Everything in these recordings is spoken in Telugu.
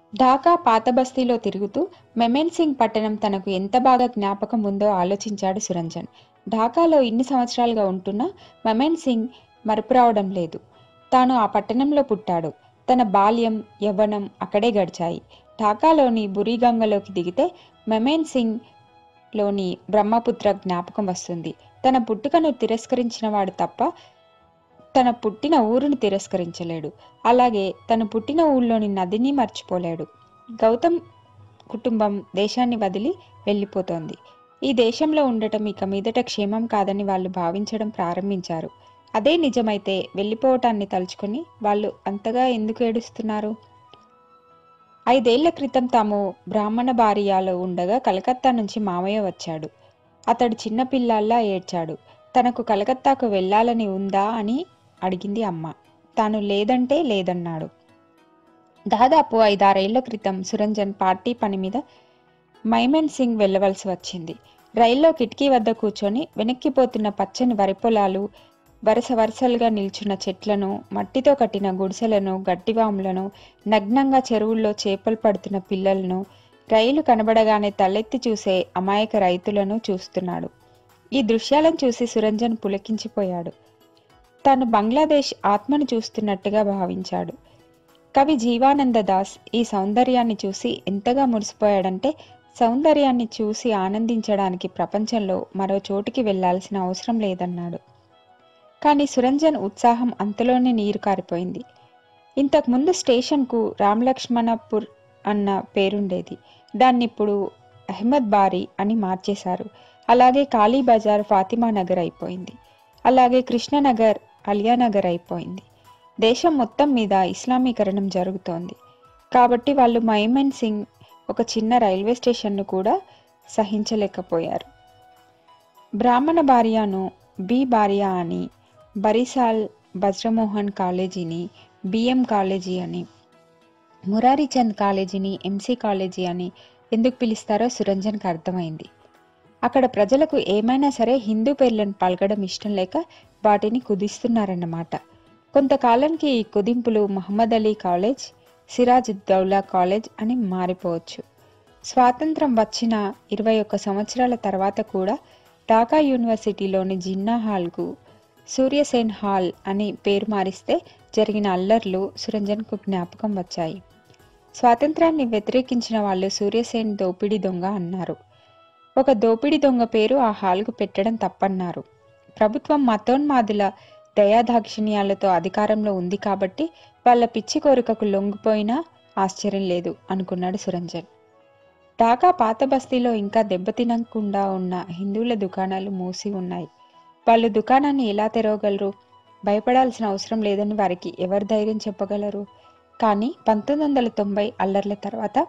ఢాకా పాత బస్తీలో తిరుగుతూ మెమెన్ సింగ్ పట్టణం తనకు ఎంత బాగా జ్ఞాపకం ఉందో ఆలోచించాడు సురంజన్ ఢాకాలో ఇన్ని సంవత్సరాలుగా ఉంటున్నా మెమెన్ సింగ్ మరపు రావడం లేదు తాను ఆ పట్టణంలో పుట్టాడు తన బాల్యం యవ్వనం అక్కడే గడిచాయి ఢాకాలోని బురిగంగలోకి దిగితే మెమెన్ సింగ్ లోని బ్రహ్మపుత్ర జ్ఞాపకం వస్తుంది తన పుట్టుకను తిరస్కరించిన వాడు తప్ప తన పుట్టిన ఊరుని తిరస్కరించలేడు అలాగే తను పుట్టిన ఊళ్ళోని నదిని మర్చిపోలేడు గౌతమ్ కుటుంబం దేశాన్ని వదిలి వెళ్ళిపోతోంది ఈ దేశంలో ఉండటం ఇక మీదట క్షేమం కాదని వాళ్ళు భావించడం ప్రారంభించారు అదే నిజమైతే వెళ్ళిపోవటాన్ని తలుచుకొని వాళ్ళు అంతగా ఎందుకు ఏడుస్తున్నారు ఐదేళ్ల క్రితం తాము బ్రాహ్మణ భార్యాలో ఉండగా కలకత్తా నుంచి మామయ్య వచ్చాడు అతడు చిన్నపిల్లల్లా ఏడ్చాడు తనకు కలకత్తాకు వెళ్ళాలని ఉందా అని అడిగింది అమ్మ తాను లేదంటే లేదన్నాడు దాదాపు ఐదారేళ్ల క్రితం సురంజన్ పార్టీ పని మీద మైమన్ సింగ్ వెళ్ళవలసి వచ్చింది రైల్లో కిటికీ వద్ద కూర్చొని వెనక్కిపోతున్న పచ్చని వరి పొలాలు వరుస వరుసలుగా నిల్చున్న చెట్లను మట్టితో కట్టిన గుడిసెలను గడ్డివాములను నగ్నంగా చెరువుల్లో చేపలు పడుతున్న పిల్లలను రైలు కనబడగానే తలెత్తి చూసే అమాయక రైతులను చూస్తున్నాడు ఈ దృశ్యాలను చూసి సురంజన్ పులకించిపోయాడు తాను బంగ్లాదేశ్ ఆత్మను చూస్తున్నట్టుగా భావించాడు కవి జీవానంద దాస్ ఈ సౌందర్యాన్ని చూసి ఎంతగా మురిసిపోయాడంటే సౌందర్యాన్ని చూసి ఆనందించడానికి ప్రపంచంలో మరో చోటికి వెళ్లాల్సిన అవసరం లేదన్నాడు కానీ సురంజన్ ఉత్సాహం అంతలోనే నీరు కారిపోయింది ఇంతకుముందు స్టేషన్కు రామలక్ష్మణపూర్ అన్న పేరుండేది దాన్ని ఇప్పుడు అహ్మద్ బారీ అని మార్చేశారు అలాగే కాళీ బజార్ ఫాతిమా నగర్ అయిపోయింది అలాగే కృష్ణనగర్ అలియానగర్ అయిపోయింది దేశం మొత్తం మీద ఇస్లామీకరణం జరుగుతోంది కాబట్టి వాళ్ళు మైమన్ సింగ్ ఒక చిన్న రైల్వే స్టేషన్ను కూడా సహించలేకపోయారు బ్రాహ్మణ భార్యను బి భార్య అని బరిసాల్ బజ్రమోహన్ కాలేజీని బిఎం కాలేజీ అని మురారీచంద్ కాలేజీని ఎంసీ కాలేజీ అని ఎందుకు పిలుస్తారో సురంజన్కి అర్థమైంది అక్కడ ప్రజలకు ఏమైనా సరే హిందూ పేర్లను పలకడం ఇష్టం లేక వాటిని కుదిస్తున్నారన్నమాట కొంతకాలానికి ఈ కుదింపులు మహమ్మద్ అలీ కాలేజ్ సిరాజ్ దౌలా కాలేజ్ అని మారిపోవచ్చు స్వాతంత్రం వచ్చిన ఇరవై ఒక్క సంవత్సరాల తర్వాత కూడా ఢాకా యూనివర్సిటీలోని జిన్నా హాల్కు సూర్యసేన్ హాల్ అని పేరు మారిస్తే జరిగిన అల్లర్లు సురంజన్కు జ్ఞాపకం వచ్చాయి స్వాతంత్రాన్ని వ్యతిరేకించిన వాళ్ళు సూర్యసేన్ దోపిడీ దొంగ అన్నారు ఒక దోపిడీ దొంగ పేరు ఆ హాల్కు పెట్టడం తప్పన్నారు ప్రభుత్వం మతోన్మాదుల దయాదాక్షిణ్యాలతో అధికారంలో ఉంది కాబట్టి వాళ్ళ పిచ్చి కోరికకు లొంగిపోయినా ఆశ్చర్యం లేదు అనుకున్నాడు సురంజన్ ఢాకా పాత బస్తీలో ఇంకా దెబ్బతినకుండా ఉన్న హిందువుల దుకాణాలు మూసి ఉన్నాయి వాళ్ళు దుకాణాన్ని ఎలా తెరవగలరు భయపడాల్సిన అవసరం లేదని వారికి ఎవరు ధైర్యం చెప్పగలరు కానీ పంతొమ్మిది వందల తొంభై అల్లర్ల తర్వాత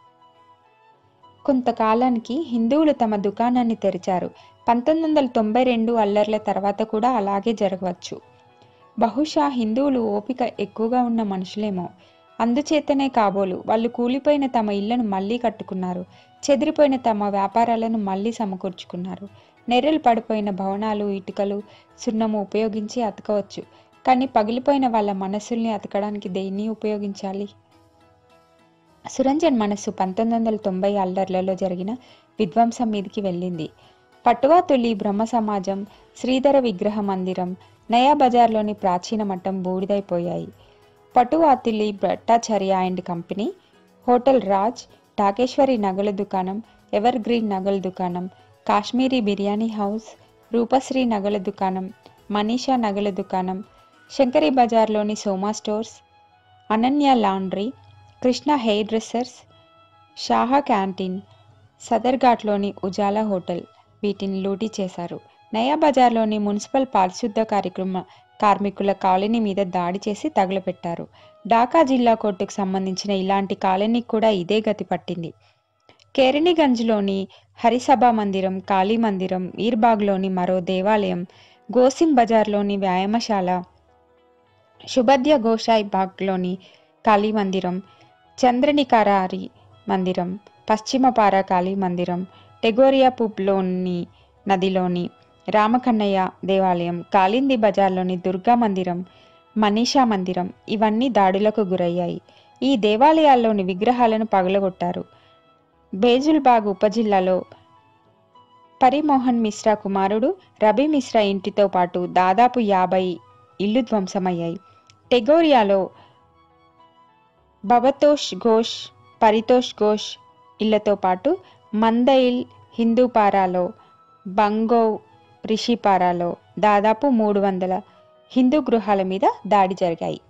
కొంతకాలానికి హిందువులు తమ దుకాణాన్ని తెరిచారు పంతొమ్మిది వందల తొంభై రెండు అల్లర్ల తర్వాత కూడా అలాగే జరగవచ్చు బహుశా హిందువులు ఓపిక ఎక్కువగా ఉన్న మనుషులేమో అందుచేతనే కాబోలు వాళ్ళు కూలిపోయిన తమ ఇళ్లను మళ్ళీ కట్టుకున్నారు చెదిరిపోయిన తమ వ్యాపారాలను మళ్ళీ సమకూర్చుకున్నారు నెర్రెలు పడిపోయిన భవనాలు ఇటుకలు సున్నము ఉపయోగించి అతకవచ్చు కానీ పగిలిపోయిన వాళ్ళ మనసుల్ని అతకడానికి దేన్ని ఉపయోగించాలి సురంజన్ మనస్సు పంతొమ్మిది వందల తొంభై అల్లర్లలో జరిగిన విధ్వంసం మీదికి వెళ్ళింది పట్టువా తొలి బ్రహ్మ సమాజం శ్రీధర విగ్రహ మందిరం నయా బజార్లోని ప్రాచీన మఠం బూడిదైపోయాయి Patuatuli Bhattacharya and company hotel Raj Dhakeshwari నగల దుకాణం ఎవర్ గ్రీన్ నగల దుకాణం కాశ్మీరీ బిర్యానీ హౌస్ రూపశ్రీ నగల దుకాణం మనీషా నగల దుకాణం శంకరీ బజార్లోని Soma stores Ananya laundry Krishna hair dressers Shaha canteen సదర్ఘాట్లోని ఉజాలా హోటల్ వీటిని లూటీ చేశారు నయా బజార్లోని మున్సిపల్ పారిశుద్ధ కార్యక్రమ కార్మికుల కాలనీ మీద దాడి చేసి తగులపెట్టారు ఢాకా జిల్లా కోర్టుకు సంబంధించిన ఇలాంటి కాలనీకి కూడా ఇదే గతి పట్టింది కేరణిగంజ్లోని హరిసభా మందిరం కాళీ మందిరం ఈర్బాగ్లోని మరో దేవాలయం గోసిం బజార్లోని వ్యాయామశాల శుభద్య గోషాయ్ బాగ్లోని కాళీ మందిరం చంద్రనికారారి మందిరం పశ్చిమపార కాళీ మందిరం టెగోరియా పుబ్లోని నదిలోని రామకన్నయ్య దేవాలయం కాలింది బజార్లోని దుర్గా మందిరం మనీషా మందిరం ఇవన్నీ దాడులకు గురయ్యాయి ఈ దేవాలయాల్లోని విగ్రహాలను పగలగొట్టారు బేజుల్బాగ్ ఉపజిల్లాలో పరిమోహన్ మిశ్రా కుమారుడు రబీ మిశ్రా ఇంటితో పాటు దాదాపు యాభై ఇల్లు ధ్వంసమయ్యాయి టెగోరియాలో భవతోష్ ఘోష్ పరితోష్ ఘోష్ ఇళ్లతో పాటు మందయిల్ హిందూపారాలో బంగోవ్ రిషిపారాలో దాదాపు మూడు వందల హిందూ గృహాల మీద దాడి జరిగాయి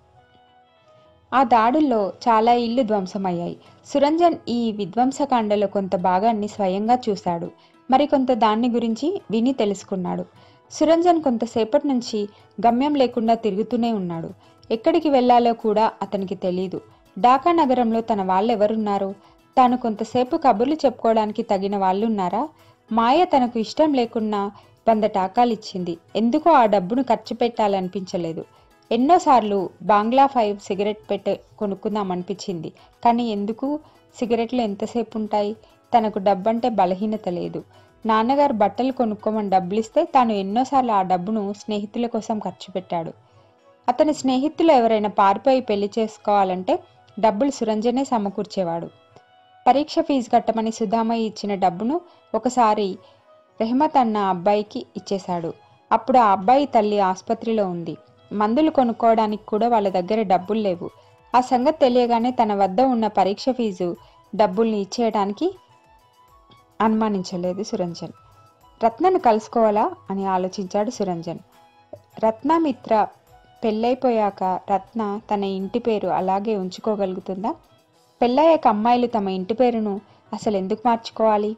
ఆ దాడుల్లో చాలా ఇళ్లు ధ్వంసమయ్యాయి సురంజన్ ఈ విధ్వంసకాండలో కొంత భాగాన్ని స్వయంగా చూశాడు మరికొంత దాన్ని గురించి విని తెలుసుకున్నాడు సురంజన్ కొంతసేపటి నుంచి గమ్యం లేకుండా తిరుగుతూనే ఉన్నాడు ఎక్కడికి వెళ్ళాలో కూడా అతనికి తెలీదు ఢాకా నగరంలో తన వాళ్ళెవరున్నారు తాను కొంతసేపు కబుర్లు చెప్పుకోవడానికి తగిన వాళ్ళున్నారా మాయ తనకు ఇష్టం లేకున్నా వంద టాకాలు ఇచ్చింది ఎందుకో ఆ డబ్బును ఖర్చు పెట్టాలనిపించలేదు ఎన్నోసార్లు బాంగ్లా ఫైవ్ సిగరెట్ పెట్టే కొనుక్కుందామనిపించింది కానీ ఎందుకు సిగరెట్లు ఎంతసేపు ఉంటాయి తనకు డబ్బంటే బలహీనత లేదు నాన్నగారు బట్టలు కొనుక్కోమని డబ్బులు ఇస్తే తాను ఎన్నోసార్లు ఆ డబ్బును స్నేహితుల కోసం ఖర్చు పెట్టాడు అతని స్నేహితులు ఎవరైనా పారిపోయి పెళ్లి చేసుకోవాలంటే డబ్బులు సురంజనే సమకూర్చేవాడు పరీక్ష ఫీజు కట్టమని సుధామయ్య ఇచ్చిన డబ్బును ఒకసారి రెహమత్ అన్న అబ్బాయికి ఇచ్చేశాడు అప్పుడు ఆ అబ్బాయి తల్లి ఆసుపత్రిలో ఉంది మందులు కొనుక్కోవడానికి కూడా వాళ్ళ దగ్గర డబ్బులు లేవు ఆ సంగతి తెలియగానే తన వద్ద ఉన్న పరీక్ష ఫీజు డబ్బుల్ని ఇచ్చేయడానికి అనుమానించలేదు సురంజన్ రత్నను కలుసుకోవాలా అని ఆలోచించాడు సురంజన్ రత్నమిత్ర పెళ్ళైపోయాక రత్న తన ఇంటి పేరు అలాగే ఉంచుకోగలుగుతుందా పెళ్ళయ్యాక అమ్మాయిలు తమ ఇంటి పేరును అసలు ఎందుకు మార్చుకోవాలి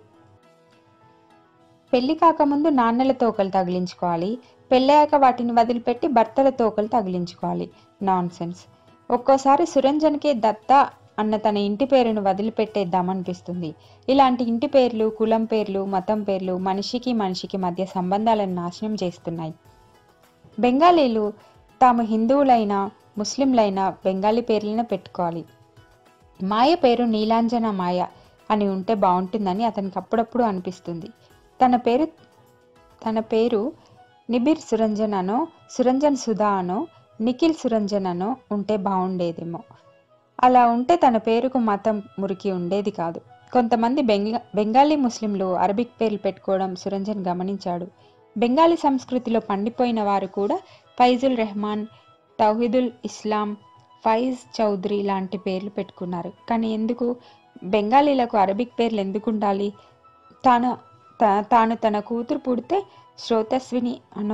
పెళ్లి కాకముందు నాన్నల తోకలు తగిలించుకోవాలి పెళ్ళయ్యాక వాటిని వదిలిపెట్టి భర్తల తోకలు తగిలించుకోవాలి నాన్ సెన్స్ ఒక్కోసారి సురంజన్కే దత్త అన్న తన ఇంటి పేరును వదిలిపెట్టేద్దామనిపిస్తుంది ఇలాంటి ఇంటి పేర్లు కులం పేర్లు మతం పేర్లు మనిషికి మనిషికి మధ్య సంబంధాలను నాశనం చేస్తున్నాయి బెంగాలీలు తాము హిందువులైనా ముస్లింలైనా బెంగాలీ పేర్లను పెట్టుకోవాలి మాయ పేరు నీలాంజన మాయ అని ఉంటే బాగుంటుందని అతనికి అప్పుడప్పుడు అనిపిస్తుంది తన పేరు తన పేరు నిబిర్ సురంజన్ అనో సురంజన్ సుధా అనో నిఖిల్ సురంజన్ అనో ఉంటే బాగుండేదేమో అలా ఉంటే తన పేరుకు మతం మురికి ఉండేది కాదు కొంతమంది బెంగా బెంగాలీ ముస్లింలు అరబిక్ పేర్లు పెట్టుకోవడం సురంజన్ గమనించాడు బెంగాలీ సంస్కృతిలో పండిపోయిన వారు కూడా ఫైజుల్ రెహమాన్ తౌహిదుల్ ఇస్లాం ఫైజ్ చౌదరి లాంటి పేర్లు పెట్టుకున్నారు కానీ ఎందుకు బెంగాలీలకు అరబిక్ పేర్లు ఎందుకు ఉండాలి తాను తా- తాను తన కూతురు పుడితే శ్రోతస్విని అనో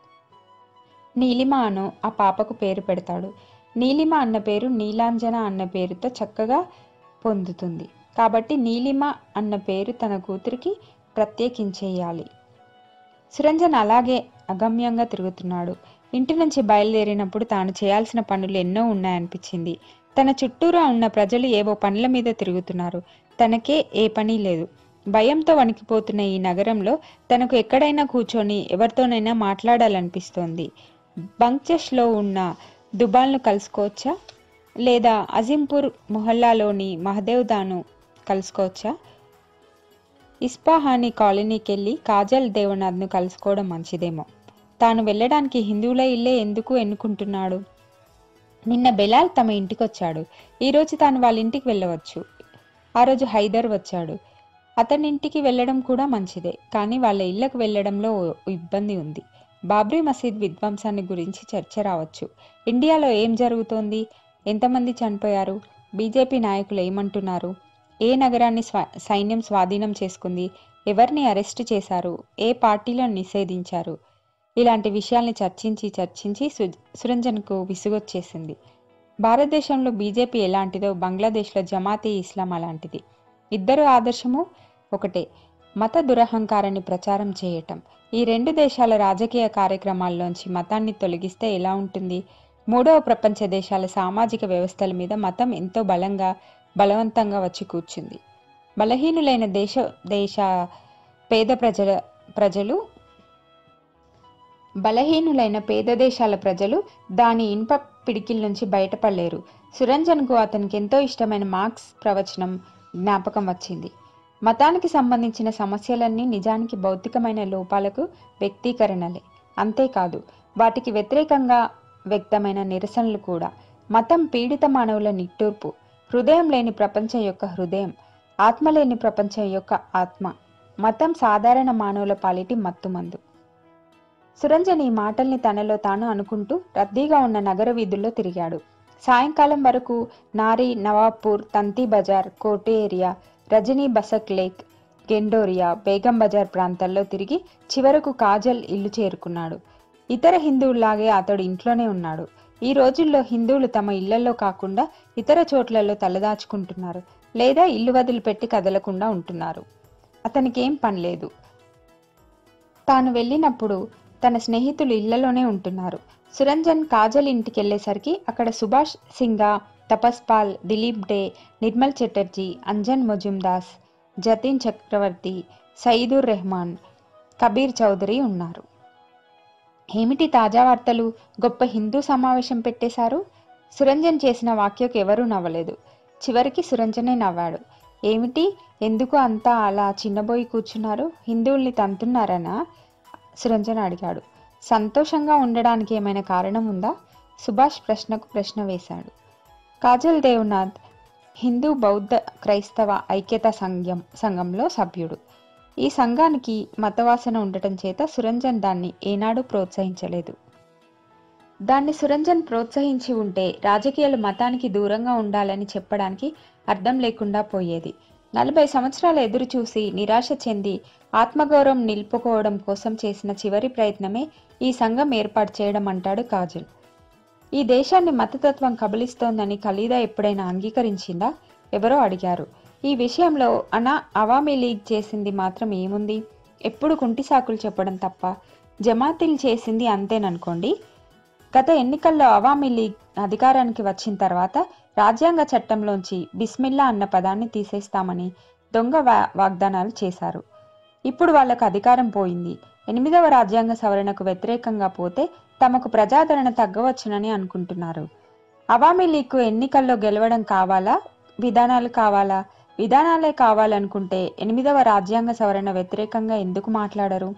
నీలిమ అనో ఆ పాపకు పేరు పెడతాడు నీలిమ అన్న పేరు నీలాంజన అన్న పేరుతో చక్కగా పొందుతుంది కాబట్టి నీలిమ అన్న పేరు తన కూతురికి ప్రత్యేకించేయాలి సురంజన్ అలాగే అగమ్యంగా తిరుగుతున్నాడు ఇంటి నుంచి బయలుదేరినప్పుడు తాను చేయాల్సిన పనులు ఎన్నో ఉన్నాయనిపించింది తన చుట్టూరా ఉన్న ప్రజలు ఏవో పనుల మీద తిరుగుతున్నారు తనకే ఏ పని లేదు భయంతో వణికిపోతున్న ఈ నగరంలో తనకు ఎక్కడైనా కూర్చొని ఎవరితోనైనా మాట్లాడాలనిపిస్తోంది బంక్చెస్లో ఉన్న దుబాల్ను కలుసుకోవచ్చా లేదా అజింపూర్ మొహల్లాలోని మహదేవ్ దాను కలుసుకోవచ్చా ఇస్పాహానీ కాలనీకి వెళ్ళి కాజల్ దేవనాథ్ను కలుసుకోవడం మంచిదేమో తాను వెళ్ళడానికి హిందువుల ఇల్లే ఎందుకు ఎన్నుకుంటున్నాడు నిన్న బెలాల్ తమ ఇంటికి వచ్చాడు ఈరోజు తాను వాళ్ళ ఇంటికి వెళ్ళవచ్చు ఆ రోజు హైదర్ వచ్చాడు అతని ఇంటికి వెళ్ళడం కూడా మంచిదే కానీ వాళ్ళ ఇళ్ళకు వెళ్ళడంలో ఓ ఇబ్బంది ఉంది బాబ్రీ మసీద్ విధ్వంసాన్ని గురించి చర్చ రావచ్చు ఇండియాలో ఏం జరుగుతోంది ఎంతమంది చనిపోయారు బీజేపీ నాయకులు ఏమంటున్నారు ఏ నగరాన్ని స్వ సైన్యం స్వాధీనం చేసుకుంది ఎవరిని అరెస్టు చేశారు ఏ పార్టీలను నిషేధించారు ఇలాంటి విషయాల్ని చర్చించి చర్చించి సు సురంజన్కు విసుగొచ్చేసింది భారతదేశంలో బీజేపీ ఎలాంటిదో బంగ్లాదేశ్లో జమాతే ఇస్లాం అలాంటిది ఇద్దరు ఆదర్శము ఒకటే మత దురహంకారాన్ని ప్రచారం చేయటం ఈ రెండు దేశాల రాజకీయ కార్యక్రమాల్లోంచి మతాన్ని తొలగిస్తే ఎలా ఉంటుంది మూడవ ప్రపంచ దేశాల సామాజిక వ్యవస్థల మీద మతం ఎంతో బలంగా బలవంతంగా వచ్చి కూర్చుంది బలహీనులైన దేశ దేశ పేద ప్రజల ప్రజలు బలహీనులైన పేద దేశాల ప్రజలు దాని ఇనుప పిడికిల నుంచి బయటపడలేరు సురంజన్కు అతనికి ఎంతో ఇష్టమైన మార్క్స్ ప్రవచనం జ్ఞాపకం వచ్చింది మతానికి సంబంధించిన సమస్యలన్నీ నిజానికి భౌతికమైన లోపాలకు వ్యక్తీకరణలే అంతేకాదు వాటికి వ్యతిరేకంగా వ్యక్తమైన నిరసనలు కూడా మతం పీడిత మానవుల నిట్టూర్పు హృదయం లేని ప్రపంచం యొక్క హృదయం ఆత్మ లేని ప్రపంచం యొక్క ఆత్మ మతం సాధారణ మానవుల పాలిటి మత్తుమందు సురంజన్ ఈ మాటల్ని తనలో తాను అనుకుంటూ రద్దీగా ఉన్న నగర వీధుల్లో తిరిగాడు సాయంకాలం వరకు నారి నవాబ్పూర్ తంతి బజార్ కోటే ఏరియా రజనీ బసక్ లేక్ గెండోరియా బేగం బజార్ ప్రాంతాల్లో తిరిగి చివరకు కాజల్ ఇల్లు చేరుకున్నాడు ఇతర హిందువుల్లాగే అతడు ఇంట్లోనే ఉన్నాడు ఈ రోజుల్లో హిందువులు తమ ఇళ్లలో కాకుండా ఇతర చోట్లలో తలదాచుకుంటున్నారు లేదా ఇల్లు వదిలిపెట్టి కదలకుండా ఉంటున్నారు అతనికి ఏం పని లేదు తాను వెళ్ళినప్పుడు తన స్నేహితులు ఇళ్లలోనే ఉంటున్నారు సురంజన్ కాజల్ ఇంటికి వెళ్ళేసరికి అక్కడ సుభాష్ సింగా తపస్పాల్ దిలీప్ డే నిర్మల్ చటర్జీ అంజన్ మొజుమ్దాస్ జతిన్ చక్రవర్తి సయీదుర్ రెహమాన్ కబీర్ చౌదరి ఉన్నారు ఏమిటి తాజా వార్తలు గొప్ప హిందూ సమావేశం పెట్టేశారు సురంజన్ చేసిన వాక్యకు ఎవరూ నవ్వలేదు చివరికి సురంజనే నవ్వాడు ఏమిటి ఎందుకు అంతా అలా చిన్నబోయి కూర్చున్నారు హిందువుల్ని తంతున్నారనా సురంజన్ అడిగాడు సంతోషంగా ఉండడానికి ఏమైనా కారణం ఉందా సుభాష్ ప్రశ్నకు ప్రశ్న వేశాడు కాజల్ దేవ్నాథ్ హిందూ బౌద్ధ క్రైస్తవ ఐక్యతా సంఘం సంఘంలో సభ్యుడు ఈ సంఘానికి మతవాసన ఉండటం చేత సురంజన్ దాన్ని ఏనాడు ప్రోత్సహించలేదు దాన్ని సురంజన్ ప్రోత్సహించి ఉంటే రాజకీయాలు మతానికి దూరంగా ఉండాలని చెప్పడానికి అర్థం లేకుండా పోయేది నలభై సంవత్సరాల ఎదురు చూసి నిరాశ చెంది ఆత్మగౌరవం నిలుపుకోవడం కోసం చేసిన చివరి ప్రయత్నమే ఈ సంఘం ఏర్పాటు చేయడం అంటాడు కాజల్ ఈ దేశాన్ని మతతత్వం కబలిస్తోందని ఖలీదా ఎప్పుడైనా అంగీకరించిందా ఎవరో అడిగారు ఈ విషయంలో అనా అవామీ లీగ్ చేసింది మాత్రం ఏముంది ఎప్పుడు కుంటి సాకులు చెప్పడం తప్ప జమాతిల్ చేసింది అంతేననుకోండి గత ఎన్నికల్లో అవామీ లీగ్ అధికారానికి వచ్చిన తర్వాత రాజ్యాంగ చట్టంలోంచి బిస్మిల్లా అన్న పదాన్ని తీసేస్తామని దొంగ వా- వాగ్దానాలు చేశారు ఇప్పుడు వాళ్ళకు అధికారం పోయింది ఎనిమిదవ రాజ్యాంగ సవరణకు వ్యతిరేకంగా పోతే తమకు ప్రజాదరణ తగ్గవచ్చునని అనుకుంటున్నారు అవామీ లీగ్కు ఎన్నికల్లో గెలవడం కావాలా విధానాలు కావాలా విధానాలే కావాలనుకుంటే ఎనిమిదవ రాజ్యాంగ సవరణ వ్యతిరేకంగా ఎందుకు మాట్లాడరు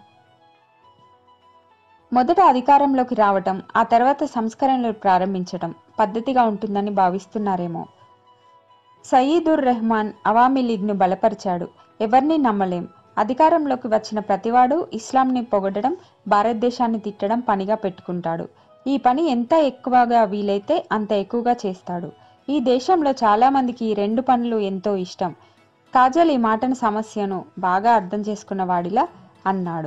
మొదట అధికారంలోకి రావటం ఆ తర్వాత సంస్కరణలు ప్రారంభించటం పద్ధతిగా ఉంటుందని భావిస్తున్నారేమో సయీదుర్ రెహమాన్ అవామీ లీగ్ను బలపరిచాడు ఎవరిని నమ్మలేం అధికారంలోకి వచ్చిన ప్రతివాడు ఇస్లాంని పొగడడం భారతదేశాన్ని తిట్టడం పనిగా పెట్టుకుంటాడు ఈ పని ఎంత ఎక్కువగా వీలైతే అంత ఎక్కువగా చేస్తాడు ఈ దేశంలో చాలా మందికి ఈ రెండు పనులు ఎంతో ఇష్టం కాజల్ ఈ మాటను సమస్యను బాగా అర్థం చేసుకున్న వాడిలా అన్నాడు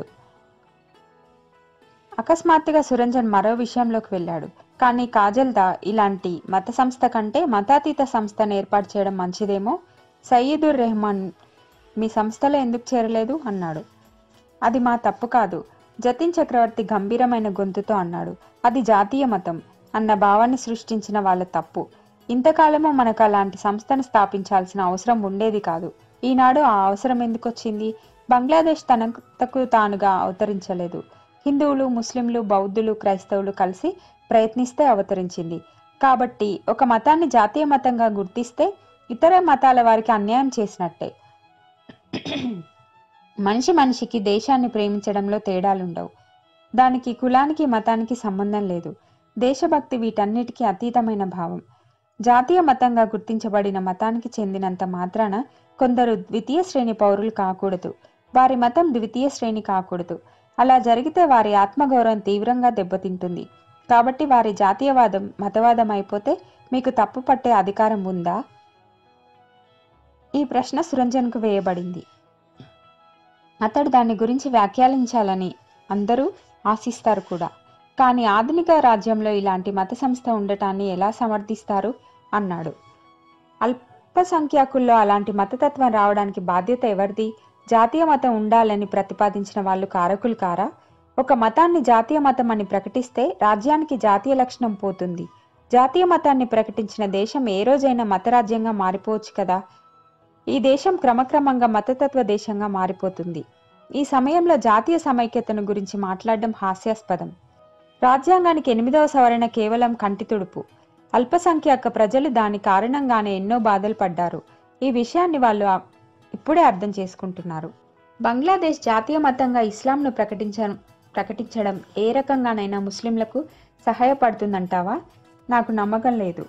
అకస్మాత్తుగా సురంజన్ మరో విషయంలోకి వెళ్ళాడు కానీ కాజల్దా ఇలాంటి మత సంస్థ కంటే మతాతీత సంస్థను ఏర్పాటు చేయడం మంచిదేమో సయ్యదుర్ రెహమాన్ మీ సంస్థలో ఎందుకు చేరలేదు అన్నాడు అది మా తప్పు కాదు జతిన్ చక్రవర్తి గంభీరమైన గొంతుతో అన్నాడు అది జాతీయ మతం అన్న భావాన్ని సృష్టించిన వాళ్ళ తప్పు ఇంతకాలము మనకు అలాంటి సంస్థను స్థాపించాల్సిన అవసరం ఉండేది కాదు ఈనాడు ఆ అవసరం ఎందుకు వచ్చింది బంగ్లాదేశ్ తనకు తానుగా అవతరించలేదు హిందువులు ముస్లింలు బౌద్ధులు క్రైస్తవులు కలిసి ప్రయత్నిస్తే అవతరించింది కాబట్టి ఒక మతాన్ని జాతీయ మతంగా గుర్తిస్తే ఇతర మతాల వారికి అన్యాయం చేసినట్టే మనిషి మనిషికి దేశాన్ని ప్రేమించడంలో తేడాలుండవు దానికి కులానికి మతానికి సంబంధం లేదు దేశభక్తి వీటన్నిటికీ అతీతమైన భావం జాతీయ మతంగా గుర్తించబడిన మతానికి చెందినంత మాత్రాన కొందరు ద్వితీయ శ్రేణి పౌరులు కాకూడదు వారి మతం ద్వితీయ శ్రేణి కాకూడదు అలా జరిగితే వారి ఆత్మగౌరవం తీవ్రంగా దెబ్బతింటుంది కాబట్టి వారి జాతీయవాదం మతవాదం అయిపోతే మీకు తప్పు పట్టే అధికారం ఉందా ఈ ప్రశ్న సురంజన్కు వేయబడింది అతడు దాని గురించి వ్యాఖ్యానించాలని అందరూ ఆశిస్తారు కూడా కానీ ఆధునిక రాజ్యంలో ఇలాంటి మత సంస్థ ఉండటాన్ని ఎలా సమర్థిస్తారు అన్నాడు అల్పసంఖ్యాకుల్లో అలాంటి మతతత్వం రావడానికి బాధ్యత ఎవరిది జాతీయ మతం ఉండాలని ప్రతిపాదించిన వాళ్ళు కారకులు కారా ఒక మతాన్ని జాతీయ మతం అని ప్రకటిస్తే రాజ్యానికి జాతీయ లక్షణం పోతుంది జాతీయ మతాన్ని ప్రకటించిన దేశం ఏ రోజైనా మతరాజ్యంగా మారిపోవచ్చు కదా ఈ దేశం క్రమక్రమంగా మతతత్వ దేశంగా మారిపోతుంది ఈ సమయంలో జాతీయ సమైక్యతను గురించి మాట్లాడడం హాస్యాస్పదం రాజ్యాంగానికి ఎనిమిదవ సవరణ కేవలం కంటి తుడుపు అల్పసంఖ్యాక ప్రజలు దాని కారణంగానే ఎన్నో బాధలు పడ్డారు ఈ విషయాన్ని వాళ్ళు ఆ- ఇప్పుడే అర్థం చేసుకుంటున్నారు బంగ్లాదేశ్ జాతీయ మతంగా ఇస్లాంను ప్రకటించ ప్రకటించడం ఏ రకంగానైనా ముస్లింలకు సహాయపడుతుందంటావా నాకు నమ్మకం లేదు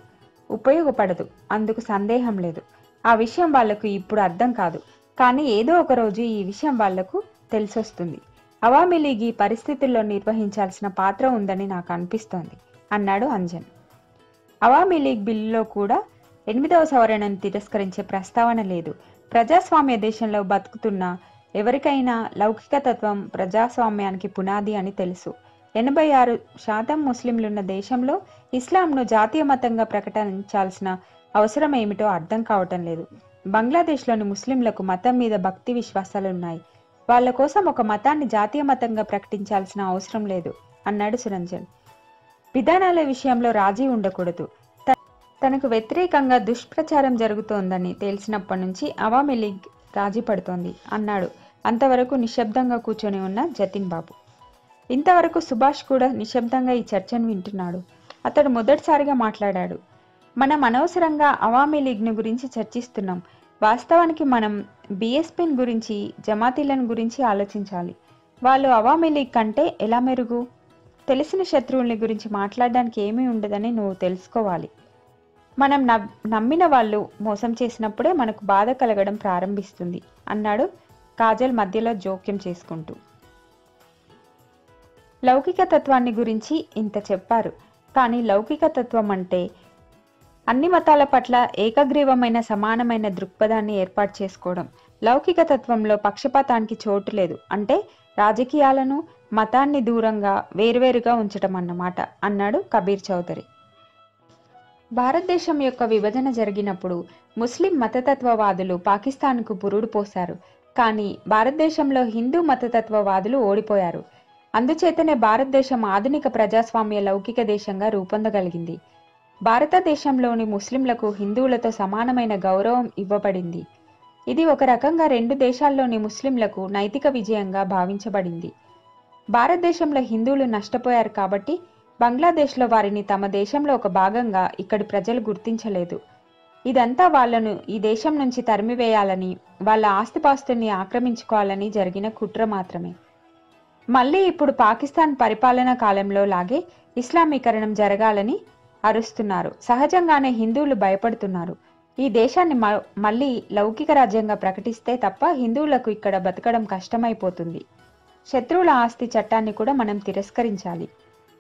ఉపయోగపడదు అందుకు సందేహం లేదు ఆ విషయం వాళ్లకు ఇప్పుడు అర్థం కాదు కానీ ఏదో ఒక రోజు ఈ విషయం వాళ్లకు తెలిసొస్తుంది అవామీ లీగ్ ఈ పరిస్థితుల్లో నిర్వహించాల్సిన పాత్ర ఉందని నాకు అనిపిస్తోంది అన్నాడు అంజన్ అవామీ లీగ్ బిల్లులో కూడా ఎనిమిదవ సవరణను తిరస్కరించే ప్రస్తావన లేదు ప్రజాస్వామ్య దేశంలో బతుకుతున్న ఎవరికైనా లౌకిక తత్వం ప్రజాస్వామ్యానికి పునాది అని తెలుసు ఎనభై ఆరు శాతం ముస్లింలున్న దేశంలో ఇస్లాంను జాతీయ మతంగా ప్రకటించాల్సిన అవసరం ఏమిటో అర్థం కావటం లేదు బంగ్లాదేశ్లోని ముస్లింలకు మతం మీద భక్తి విశ్వాసాలు ఉన్నాయి వాళ్ళ కోసం ఒక మతాన్ని జాతీయ మతంగా ప్రకటించాల్సిన అవసరం లేదు అన్నాడు సురంజన్ విధానాల విషయంలో రాజీ ఉండకూడదు త- తనకు వ్యతిరేకంగా దుష్ప్రచారం జరుగుతోందని తెలిసినప్పటి నుంచి అవామీ లీగ్ రాజీ పడుతోంది అన్నాడు అంతవరకు నిశ్శబ్దంగా కూర్చొని ఉన్న జతిన్ బాబు ఇంతవరకు సుభాష్ కూడా నిశ్శబ్దంగా ఈ చర్చను వింటున్నాడు అతడు మొదటిసారిగా మాట్లాడాడు మనం అనవసరంగా అవామీ లీగ్ను గురించి చర్చిస్తున్నాం వాస్తవానికి మనం బీఎస్పీని గురించి జమాతీలను గురించి ఆలోచించాలి వాళ్ళు అవామీ లీగ్ కంటే ఎలా మెరుగు తెలిసిన శత్రువుల్ని గురించి మాట్లాడడానికి ఏమీ ఉండదని నువ్వు తెలుసుకోవాలి మనం నవ్- నమ్మిన వాళ్ళు మోసం చేసినప్పుడే మనకు బాధ కలగడం ప్రారంభిస్తుంది అన్నాడు కాజల్ మధ్యలో జోక్యం చేసుకుంటూ లౌకిక తత్వాన్ని గురించి ఇంత చెప్పారు కానీ లౌకిక తత్వం అంటే అన్ని మతాల పట్ల ఏకగ్రీవమైన సమానమైన దృక్పథాన్ని ఏర్పాటు చేసుకోవడం లౌకిక తత్వంలో పక్షపాతానికి చోటు లేదు అంటే రాజకీయాలను మతాన్ని దూరంగా వేరువేరుగా ఉంచటం అన్నమాట అన్నాడు కబీర్ చౌదరి భారతదేశం యొక్క విభజన జరిగినప్పుడు ముస్లిం మతతత్వవాదులు పాకిస్తాన్కు పురుడు పోశారు కానీ భారతదేశంలో హిందూ మతతత్వవాదులు ఓడిపోయారు అందుచేతనే భారతదేశం ఆధునిక ప్రజాస్వామ్య లౌకిక దేశంగా రూపొందగలిగింది భారతదేశంలోని ముస్లింలకు హిందువులతో సమానమైన గౌరవం ఇవ్వబడింది ఇది ఒక రకంగా రెండు దేశాల్లోని ముస్లింలకు నైతిక విజయంగా భావించబడింది భారతదేశంలో హిందువులు నష్టపోయారు కాబట్టి బంగ్లాదేశ్లో వారిని తమ దేశంలో ఒక భాగంగా ఇక్కడి ప్రజలు గుర్తించలేదు ఇదంతా వాళ్ళను ఈ దేశం నుంచి తరిమివేయాలని వాళ్ళ ఆస్తిపాస్తుల్ని ఆక్రమించుకోవాలని జరిగిన కుట్ర మాత్రమే మళ్ళీ ఇప్పుడు పాకిస్తాన్ పరిపాలనా కాలంలో లాగే ఇస్లామీకరణం జరగాలని అరుస్తున్నారు సహజంగానే హిందువులు భయపడుతున్నారు ఈ దేశాన్ని మ- మళ్ళీ లౌకిక రాజ్యంగా ప్రకటిస్తే తప్ప హిందువులకు ఇక్కడ బతకడం కష్టమైపోతుంది శత్రువుల ఆస్తి చట్టాన్ని కూడా మనం తిరస్కరించాలి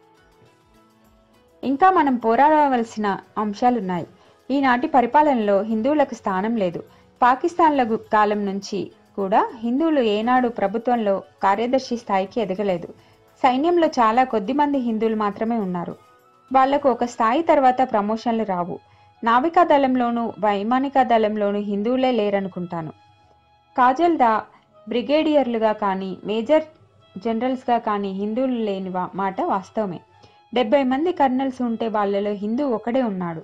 ఇంకా మనం పోరాడవలసిన అంశాలున్నాయి ఈనాటి పరిపాలనలో హిందువులకు స్థానం లేదు పాకిస్తాన్ల గు- కాలం నుంచి కూడా హిందువులు ఏనాడు ప్రభుత్వంలో కార్యదర్శి స్థాయికి ఎదగలేదు సైన్యంలో చాలా కొద్ది మంది హిందువులు మాత్రమే ఉన్నారు వాళ్లకు ఒక స్థాయి తర్వాత ప్రమోషన్లు రావు నావికా దళంలోనూ వైమానిక దళంలోనూ హిందువులే లేరనుకుంటాను కాజల్ దా బ్రిగేడియర్లుగా కానీ మేజర్ జనరల్స్గా కానీ హిందువులు లేని వా- మాట వాస్తవమే డెబ్బై మంది కర్నల్స్ ఉంటే వాళ్ళలో హిందూ ఒకడే ఉన్నాడు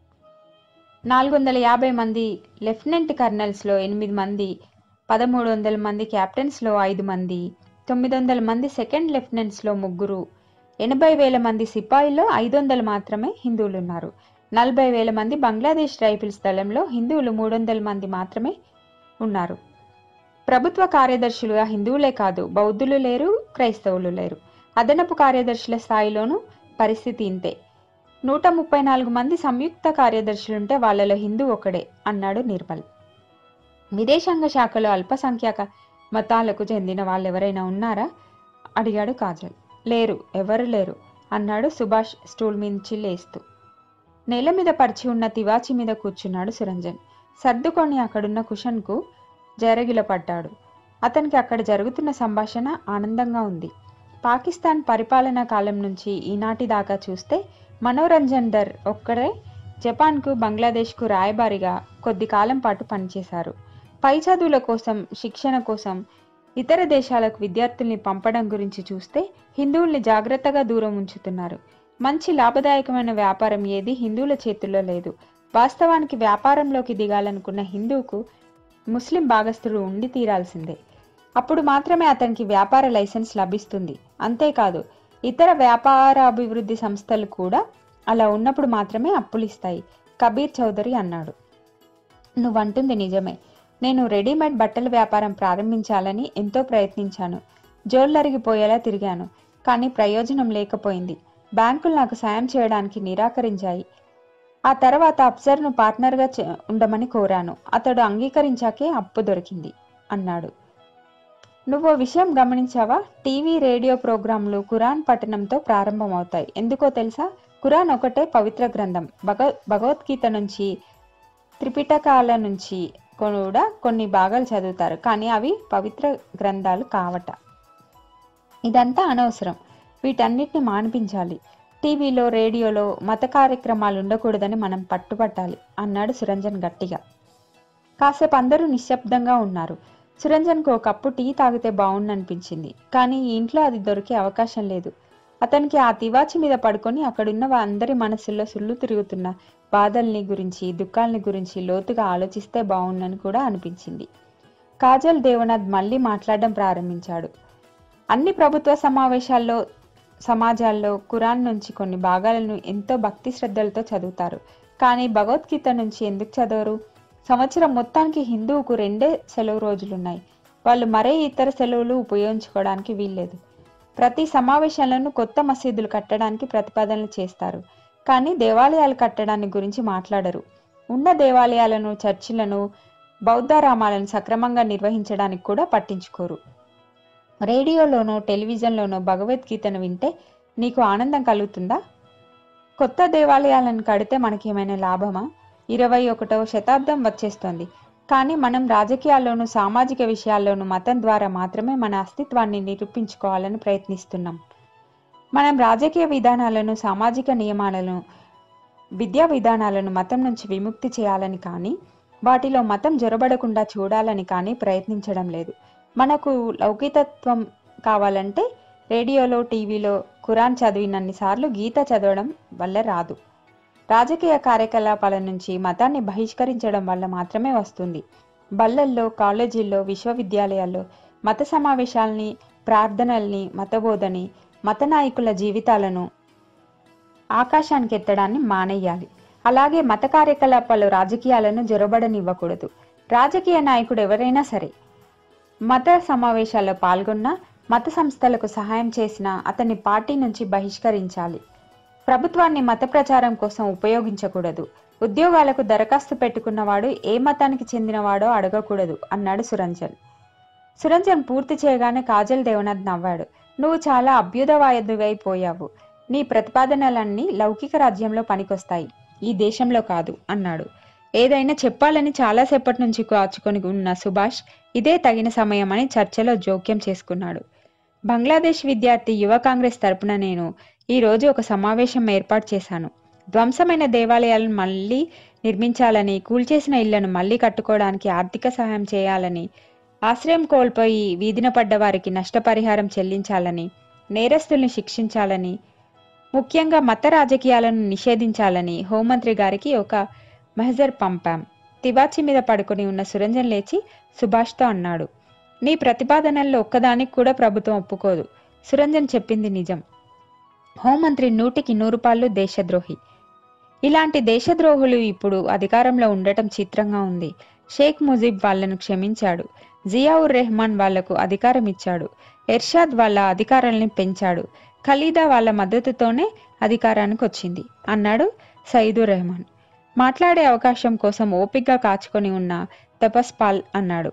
నాలుగు వందల యాభై మంది లెఫ్టినెంట్ కర్నల్స్లో ఎనిమిది మంది పదమూడు వందల మంది క్యాప్టెన్స్లో ఐదు మంది తొమ్మిది వందల మంది సెకండ్ లెఫ్టినెంట్స్లో ముగ్గురు ఎనభై వేల మంది సిపాయిల్లో ఐదు వందలు మాత్రమే హిందువులు ఉన్నారు నలభై వేల మంది బంగ్లాదేశ్ రైఫిల్స్ దళంలో హిందువులు మూడు వందల మంది మాత్రమే ఉన్నారు ప్రభుత్వ కార్యదర్శులుగా హిందువులే కాదు బౌద్ధులు లేరు క్రైస్తవులు లేరు అదనపు కార్యదర్శుల స్థాయిలోనూ పరిస్థితి ఇంతే నూట ముప్పై నాలుగు మంది సంయుక్త కార్యదర్శులుంటే వాళ్ళలో హిందూ ఒకడే అన్నాడు నిర్మల్ విదేశాంగ శాఖలో అల్పసంఖ్యాక మతాలకు చెందిన వాళ్ళెవరైనా ఉన్నారా అడిగాడు కాజల్ లేరు ఎవరు లేరు అన్నాడు సుభాష్ స్టూల్ మించి లేస్తూ నేల మీద పరిచి ఉన్న తివాచి మీద కూర్చున్నాడు సురంజన్ సర్దుకొని అక్కడున్న కుషన్కు జరగిలపడ్డాడు అతనికి అక్కడ జరుగుతున్న సంభాషణ ఆనందంగా ఉంది పాకిస్తాన్ పరిపాలనా కాలం నుంచి ఈనాటి దాకా చూస్తే మనోరంజన్ దర్ ఒక్కరే జపాన్కు బంగ్లాదేశ్కు రాయబారిగా కొద్ది కాలం పాటు పనిచేశారు పై చదువుల కోసం శిక్షణ కోసం ఇతర దేశాలకు విద్యార్థుల్ని పంపడం గురించి చూస్తే హిందువుల్ని జాగ్రత్తగా దూరం ఉంచుతున్నారు మంచి లాభదాయకమైన వ్యాపారం ఏది హిందువుల చేతుల్లో లేదు వాస్తవానికి వ్యాపారంలోకి దిగాలనుకున్న హిందువుకు ముస్లిం భాగస్థుడు ఉండి తీరాల్సిందే అప్పుడు మాత్రమే అతనికి వ్యాపార లైసెన్స్ లభిస్తుంది అంతేకాదు ఇతర వ్యాపార అభివృద్ధి సంస్థలు కూడా అలా ఉన్నప్పుడు మాత్రమే అప్పులు ఇస్తాయి కబీర్ చౌదరి అన్నాడు నువ్వంటుంది నిజమే నేను రెడీమేడ్ బట్టల వ్యాపారం ప్రారంభించాలని ఎంతో ప్రయత్నించాను జోళ్ళరిగిపోయేలా తిరిగాను కానీ ప్రయోజనం లేకపోయింది బ్యాంకులు నాకు సాయం చేయడానికి నిరాకరించాయి ఆ తర్వాత అప్సర్ను పార్ట్నర్గా చే- ఉండమని కోరాను అతడు అంగీకరించాకే అప్పు దొరికింది అన్నాడు నువ్వు ఓ విషయం గమనించావా టీవీ రేడియో ప్రోగ్రాంలు ఖురాన్ పఠనంతో ప్రారంభమవుతాయి ఎందుకో తెలుసా ఖురాన్ ఒకటే పవిత్ర గ్రంథం భగ భగవద్గీత నుంచి త్రిపిటకాల నుంచి కూడా కొన్ని భాగాలు చదువుతారు కానీ అవి పవిత్ర గ్రంథాలు కావట ఇదంతా అనవసరం వీటన్నిటిని మాన్పించాలి టీవీలో రేడియోలో మత కార్యక్రమాలు ఉండకూడదని మనం పట్టుపట్టాలి అన్నాడు సురంజన్ గట్టిగా కాసేపు అందరూ నిశ్శబ్దంగా ఉన్నారు సురంజన్కు ఒకప్పుడు టీ తాగితే బాగుండనిపించింది కానీ ఈ ఇంట్లో అది దొరికే అవకాశం లేదు అతనికి ఆ తివాచి మీద పడుకొని అక్కడున్న వా- అందరి మనసుల్లో సుళ్ళు తిరుగుతున్న బాధల్ని గురించి దుఃఖాల్ని గురించి లోతుగా ఆలోచిస్తే బాగుండని కూడా అనిపించింది కాజల్ దేవనాథ్ మళ్ళీ మాట్లాడడం ప్రారంభించాడు అన్ని ప్రభుత్వ సమావేశాల్లో సమాజాల్లో ఖురాన్ నుంచి కొన్ని భాగాలను ఎంతో భక్తి శ్రద్ధలతో చదువుతారు కానీ భగవద్గీత నుంచి ఎందుకు చదవరు సంవత్సరం మొత్తానికి హిందువుకు రెండే సెలవు రోజులున్నాయి వాళ్ళు మరే ఇతర సెలవులు ఉపయోగించుకోవడానికి వీల్లేదు ప్రతి సమావేశాలను కొత్త మసీదులు కట్టడానికి ప్రతిపాదనలు చేస్తారు కానీ దేవాలయాలు కట్టడాన్ని గురించి మాట్లాడరు ఉన్న దేవాలయాలను చర్చిలను బౌద్ధారామాలను సక్రమంగా నిర్వహించడానికి కూడా పట్టించుకోరు రేడియోలోనో టెలివిజన్లోనో భగవద్గీతను వింటే నీకు ఆనందం కలుగుతుందా కొత్త దేవాలయాలను కడితే మనకేమైనా లాభమా ఇరవై ఒకటవ శతాబ్దం వచ్చేస్తోంది కానీ మనం రాజకీయాల్లోనూ సామాజిక విషయాల్లోనూ మతం ద్వారా మాత్రమే మన అస్తిత్వాన్ని నిరూపించుకోవాలని ప్రయత్నిస్తున్నాం మనం రాజకీయ విధానాలను సామాజిక నియమాలను విద్యా విధానాలను మతం నుంచి విముక్తి చేయాలని కానీ వాటిలో మతం జొరబడకుండా చూడాలని కానీ ప్రయత్నించడం లేదు మనకు లౌకికత్వం కావాలంటే రేడియోలో టీవీలో ఖురాన్ చదివినన్ని సార్లు గీత చదవడం వల్ల రాదు రాజకీయ కార్యకలాపాల నుంచి మతాన్ని బహిష్కరించడం వల్ల మాత్రమే వస్తుంది బళ్ళల్లో కాలేజీల్లో విశ్వవిద్యాలయాల్లో మత సమావేశాల్ని ప్రార్థనల్ని మతబోధని మత నాయకుల జీవితాలను ఆకాశానికి ఎత్తడాన్ని మానేయాలి అలాగే మత కార్యకలాపాలు రాజకీయాలను జొరబడనివ్వకూడదు రాజకీయ నాయకుడు ఎవరైనా సరే మత సమావేశాల్లో పాల్గొన్న మత సంస్థలకు సహాయం చేసిన అతన్ని పార్టీ నుంచి బహిష్కరించాలి ప్రభుత్వాన్ని మత ప్రచారం కోసం ఉపయోగించకూడదు ఉద్యోగాలకు దరఖాస్తు పెట్టుకున్నవాడు ఏ మతానికి చెందినవాడో అడగకూడదు అన్నాడు సురంజన్ సురంజన్ పూర్తి చేయగానే కాజల్ దేవనాథ్ నవ్వాడు నువ్వు చాలా అభ్యుదవాయువైపోయావు నీ ప్రతిపాదనలన్నీ లౌకిక రాజ్యంలో పనికొస్తాయి ఈ దేశంలో కాదు అన్నాడు ఏదైనా చెప్పాలని చాలాసేపటి నుంచి కాచుకొని ఉన్న సుభాష్ ఇదే తగిన సమయమని చర్చలో జోక్యం చేసుకున్నాడు బంగ్లాదేశ్ విద్యార్థి యువ కాంగ్రెస్ తరపున నేను ఈ రోజు ఒక సమావేశం ఏర్పాటు చేశాను ధ్వంసమైన దేవాలయాలను మళ్ళీ నిర్మించాలని కూల్చేసిన ఇళ్లను మళ్ళీ కట్టుకోవడానికి ఆర్థిక సహాయం చేయాలని ఆశ్రయం కోల్పోయి వీధిన పడ్డ వారికి నష్టపరిహారం చెల్లించాలని నేరస్తుల్ని శిక్షించాలని ముఖ్యంగా మత రాజకీయాలను నిషేధించాలని హోంమంత్రి గారికి ఒక మెహజర్ పంపాం తివాచి మీద పడుకొని ఉన్న సురంజన్ లేచి సుభాష్తో అన్నాడు నీ ప్రతిపాదనల్లో ఒక్కదానికి కూడా ప్రభుత్వం ఒప్పుకోదు సురంజన్ చెప్పింది నిజం హోంమంత్రి నూటికి నూరు పాళ్ళు దేశద్రోహి ఇలాంటి దేశద్రోహులు ఇప్పుడు అధికారంలో ఉండటం చిత్రంగా ఉంది షేక్ ముజీబ్ వాళ్ళను క్షమించాడు జియావుర్ రెహమాన్ వాళ్లకు అధికారం ఇచ్చాడు ఎర్షాద్ వాళ్ళ అధికారాల్ని పెంచాడు ఖలీదా వాళ్ళ మద్దతుతోనే అధికారానికి వచ్చింది అన్నాడు సయీదుర్ రెహమాన్ మాట్లాడే అవకాశం కోసం ఓపిగ్గా కాచుకొని ఉన్న తపస్పాల్ అన్నాడు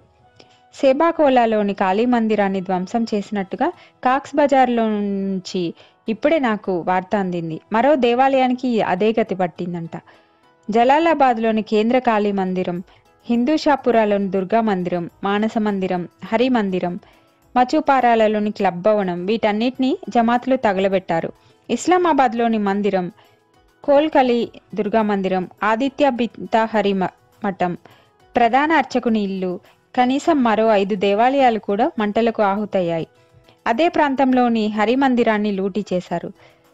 సేబాకోలాలోని కాళీ మందిరాన్ని ధ్వంసం చేసినట్టుగా కాక్స్ బజార్లో నుంచి ఇప్పుడే నాకు వార్త అందింది మరో దేవాలయానికి అదే గతి పట్టిందంట జలాలాబాద్లోని కేంద్ర కాళీ మందిరం హిందూ షాపురాలోని దుర్గా మందిరం మానస మందిరం హరి మందిరం మచుపారాలలోని క్లబ్ భవనం వీటన్నిటినీ జమాతులు తగలబెట్టారు ఇస్లామాబాద్లోని మందిరం కోల్కలి దుర్గా మందిరం ఆదిత్య బిత్తా హరి మ- మఠం ప్రధాన అర్చకుని ఇల్లు కనీసం మరో ఐదు దేవాలయాలు కూడా మంటలకు ఆహుతయ్యాయి అదే ప్రాంతంలోని హరి మందిరాన్ని లూటీ చేశారు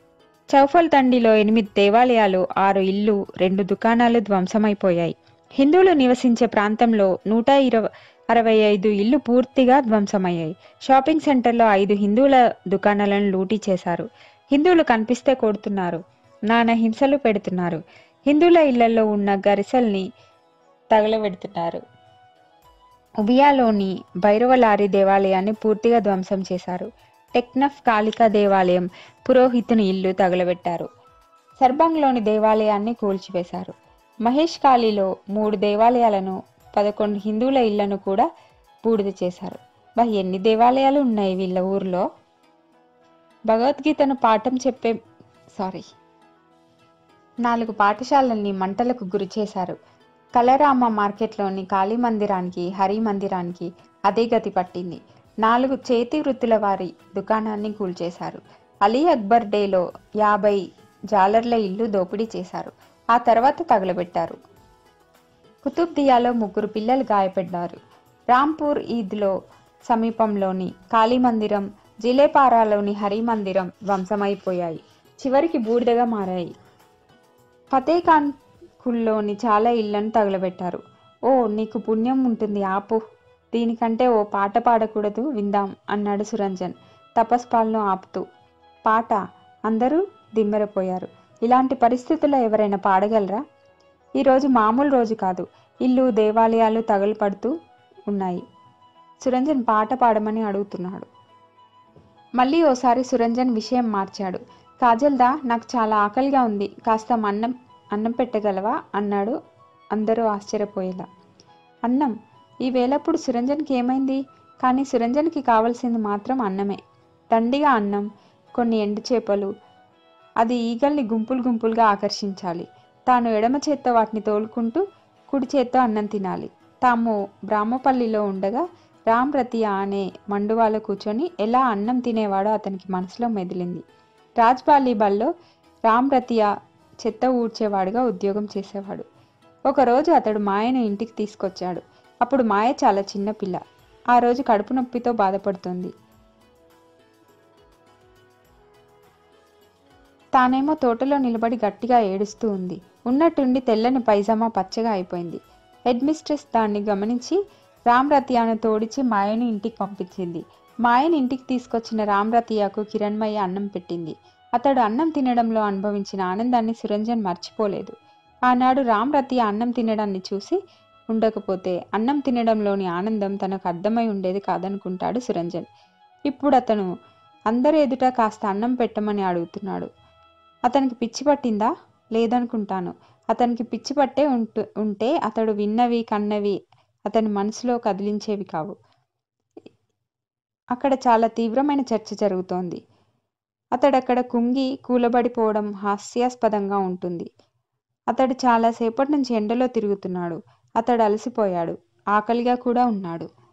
చౌఫల్ తండిలో ఎనిమిది దేవాలయాలు ఆరు ఇల్లు రెండు దుకాణాలు ధ్వంసమైపోయాయి హిందువులు నివసించే ప్రాంతంలో నూట ఇరవై అరవై ఐదు ఇల్లు పూర్తిగా ధ్వంసమయ్యాయి షాపింగ్ సెంటర్లో ఐదు హిందువుల దుకాణాలను లూటీ చేశారు హిందువులు కనిపిస్తే కొడుతున్నారు నానా హింసలు పెడుతున్నారు హిందువుల ఇళ్లలో ఉన్న గరిసల్ని తగలబెడుతున్నారు ఉబియాలోని భైరవలారి దేవాలయాన్ని పూర్తిగా ధ్వంసం చేశారు టెక్నఫ్ కాళికా దేవాలయం పురోహితుని ఇల్లు తగలబెట్టారు సర్బంగ్లోని దేవాలయాన్ని కూల్చివేశారు మహేష్ కాళీలో మూడు దేవాలయాలను పదకొండు హిందువుల ఇళ్లను కూడా బూడిద చేశారు బా ఎన్ని దేవాలయాలు ఉన్నాయి వీళ్ళ ఊర్లో భగవద్గీతను పాఠం చెప్పే సారీ నాలుగు పాఠశాలల్ని మంటలకు గురి చేశారు కలరామ మార్కెట్లోని కాళీ మందిరానికి హరి మందిరానికి అదే గతి పట్టింది నాలుగు చేతి వృత్తుల వారి దుకాణాన్ని కూల్చేశారు అలీ అక్బర్ డేలో యాభై జాలర్ల ఇల్లు దోపిడీ చేశారు ఆ తర్వాత తగలబెట్టారు కుతుబ్ దియాలో ముగ్గురు పిల్లలు గాయపడ్డారు రాంపూర్ ఈద్లో సమీపంలోని కాళీ మందిరం జిలేపారాలోని హరి మందిరం ధ్వంసమైపోయాయి చివరికి బూడిదగా మారాయి ఫతేఖాన్ కుల్లోని చాలా ఇళ్లను తగలబెట్టారు ఓ నీకు పుణ్యం ఉంటుంది ఆపు దీనికంటే ఓ పాట పాడకూడదు విందాం అన్నాడు సురంజన్ తపస్పాలను ఆపుతూ పాట అందరూ దిమ్మెరపోయారు ఇలాంటి పరిస్థితుల్లో ఎవరైనా పాడగలరా ఈరోజు మామూలు రోజు కాదు ఇల్లు దేవాలయాలు తగలపడుతూ ఉన్నాయి సురంజన్ పాట పాడమని అడుగుతున్నాడు మళ్ళీ ఓసారి సురంజన్ విషయం మార్చాడు కాజల్దా నాకు చాలా ఆకలిగా ఉంది కాస్త అన్నం అన్నం పెట్టగలవా అన్నాడు అందరూ ఆశ్చర్యపోయేలా అన్నం ఈ వేళప్పుడు సురంజన్కి ఏమైంది కానీ సురంజన్కి కావలసింది మాత్రం అన్నమే దండిగా అన్నం కొన్ని ఎండు చేపలు అది ఈగల్ని గుంపులు గుంపులుగా ఆకర్షించాలి తాను ఎడమ చేత్తో వాటిని తోలుకుంటూ కుడి చేత్తో అన్నం తినాలి తాము బ్రాహ్మపల్లిలో ఉండగా రామ్ రతియా అనే మండువాలో కూర్చొని ఎలా అన్నం తినేవాడో అతనికి మనసులో మెదిలింది రాజ్బాలీబల్లో రామ్ రతియా చెత్త ఊడ్చేవాడుగా ఉద్యోగం చేసేవాడు ఒకరోజు అతడు మాయను ఇంటికి తీసుకొచ్చాడు అప్పుడు మాయ చాలా చిన్న పిల్ల ఆ రోజు కడుపు నొప్పితో బాధపడుతుంది తానేమో తోటలో నిలబడి గట్టిగా ఏడుస్తూ ఉంది ఉన్నట్టుండి తెల్లని పైజామా పచ్చగా అయిపోయింది హెడ్ మిస్ట్రెస్ దాన్ని గమనించి రామ్ రతియాను తోడిచి మాయను ఇంటికి పంపించింది మాయని ఇంటికి తీసుకొచ్చిన రామ్ రతియాకు కిరణ్మయ్య అన్నం పెట్టింది అతడు అన్నం తినడంలో అనుభవించిన ఆనందాన్ని సురంజన్ మర్చిపోలేదు ఆనాడు రామ్ రతియ అన్నం తినడాన్ని చూసి ఉండకపోతే అన్నం తినడంలోని ఆనందం తనకు అర్థమై ఉండేది కాదనుకుంటాడు సురంజన్ ఇప్పుడు అతను అందరి ఎదుట కాస్త అన్నం పెట్టమని అడుగుతున్నాడు అతనికి పిచ్చి పట్టిందా లేదనుకుంటాను అతనికి పిచ్చి పట్టే ఉంటు ఉంటే అతడు విన్నవి కన్నవి అతని మనసులో కదిలించేవి కావు అక్కడ చాలా తీవ్రమైన చర్చ జరుగుతోంది అతడక్కడ కుంగి కూలబడిపోవడం హాస్యాస్పదంగా ఉంటుంది అతడు చాలాసేపటి నుంచి ఎండలో తిరుగుతున్నాడు అతడు అలసిపోయాడు ఆకలిగా కూడా ఉన్నాడు